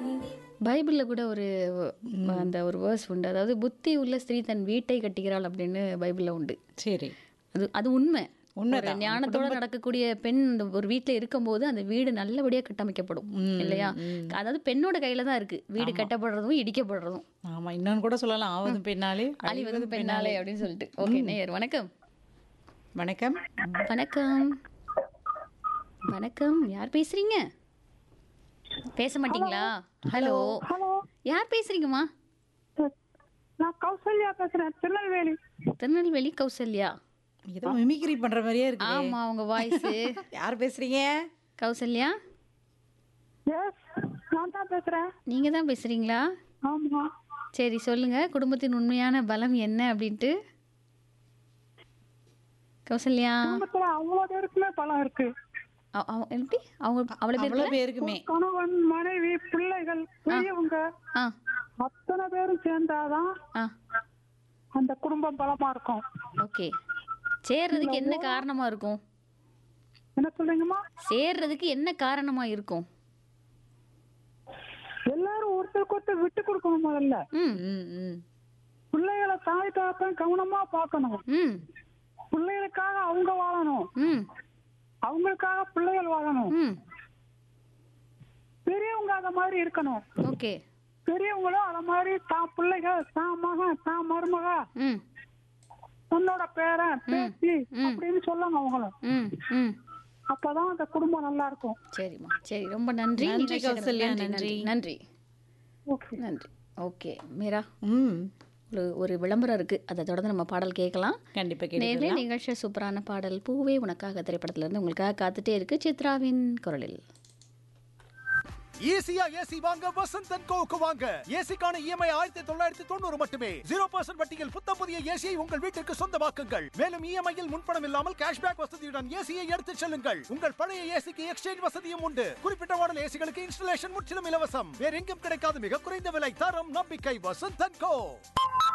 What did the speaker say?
பைபிளில் கூட ஒரு அந்த ஒரு வேர்ஸ் உண்டு அதாவது புத்தி உள்ள ஸ்திரீ தன் வீட்டை கட்டுகிறாள் அப்படின்னு பைபிளில் உண்டு சரி அது அது உண்மை உண்மைதான். ஒரு ஞானத்தோட நடக்கக்கூடிய பெண் அந்த ஒரு வீட்டில் இருக்கும்போது அந்த வீடு நல்லபடியாக கட்டமைக்கப்படும் இல்லையா அதாவது பெண்ணோட கையில தான் இருக்கு வீடு கட்டப்படுறதும் இடிக்கப்படுறதும் ஆமா இன்னொன்னு கூட சொல்லலாம் ஆவதும் பெண்ணாலே அழிவதும் பெண்ணாலே அப்படின்னு சொல்லிட்டு ஓகே நேயர் வணக்கம் வணக்கம் வணக்கம் வணக்கம் யார் பேசுறீங்க பேச மாட்டீங்களா ஹலோ ஹலோ யார் பேசுறீங்கம்மா நான் கௌசல்யா பேசுறேன் திருநெல்வேலி திருநெல்வேலி கௌசல்யா ஏதோ மிமிக்ரி பண்ற மாதிரியே இருக்கு ஆமா உங்க வாய்ஸ் யார் பேசுறீங்க கௌசல்யா எஸ் நான் தான் பேசுறேன் நீங்க தான் பேசுறீங்களா ஆமா சரி சொல்லுங்க குடும்பத்தின் உண்மையான பலம் என்ன அப்படின்ட்டு கௌசல்யா குடும்பத்துல அவ்வளவு பேருக்குமே பலம் இருக்கு அவ- அவ- எப்படி அவங்க அவ்வளவு பேர் அவ்வளவு பேருக்குமே கணவன் மனைவி பிள்ளைகள் பெரியவங்க ஆ அத்தனை பேரும் சேர்ந்தாதான் ஆ அந்த குடும்பம் பலமா இருக்கும் ஓகே சேர்றதுக்கு என்ன காரணமா இருக்கும் என்ன சொல்றீங்கம்மா சேர்றதுக்கு என்ன காரணமா இருக்கும் எல்லாரும் ஒருத்தருக்கு ஒருத்தர் விட்டு கொடுக்கணும் முதல்ல ம் ம் ம் பிள்ளைகளை தாய் தகப்பன் கவனமா பார்க்கணும் ம் பிள்ளைகளுக்காக அவங்க வாழணும் ம் அவங்களுக்காக பிள்ளைகள் வாழணும் ம் பெரியவங்க அத மாதிரி இருக்கணும் ஓகே பெரியவங்களும் அத மாதிரி தான் பிள்ளைகள் தான் மகன் தான் மருமக ம் உன்னோட பேரன் பேத்தி அப்படின்னு சொல்லணும் அவங்களும் ம் ம் அப்பதான் அந்த குடும்பம் நல்லா இருக்கும் சரிம்மா சரி ரொம்ப நன்றி நன்றி, நிகழ்ச்சிக்கு கௌசல்யா, நன்றி நன்றி. நன்றி ஓகே நன்றி ஓகே மீரா ம் ஒரு ஒரு விளம்பரம் இருக்கு அதை தொடர்ந்து நம்ம பாடல் கேட்கலாம் கண்டிப்பா கேட்டு நேர்ல நிகழ்ச்சி சூப்பரான பாடல் பூவே உனக்காக திரைப்படத்துல இருந்து உங்களுக்காக காத்துட்டே இருக்கு சித்ராவின் குரலில் ஈஸியா ஏசி வாங்க வசந்த் அண்ட் கோவுக்கு வாங்க ஏசிக்கான இஎம்ஐ ஆயிரத்தி தொள்ளாயிரத்தி தொண்ணூறு மட்டுமே ஜீரோ பர்சன்ட் வட்டியில் புத்தம் புதிய ஏசியை உங்கள் வீட்டிற்கு சொந்தமாக்குங்கள் மேலும் இஎம்ஐயில் முன்பணம் இல்லாமல் கேஷ்பேக் வசதியுடன் ஏசியை எடுத்துச் செல்லுங்கள் உங்கள் பழைய ஏசிக்கு எக்ஸ்சேஞ்ச் வசதியும் உண்டு குறிப்பிட்ட மாடல் ஏசிகளுக்கு இன்ஸ்டலேஷன் முற்றிலும் இலவசம் வேற எங்கும் கிடைக்காத மிக குறைந்த விலை தரம் நம்பிக்கை வசந்த் அண்ட் கோ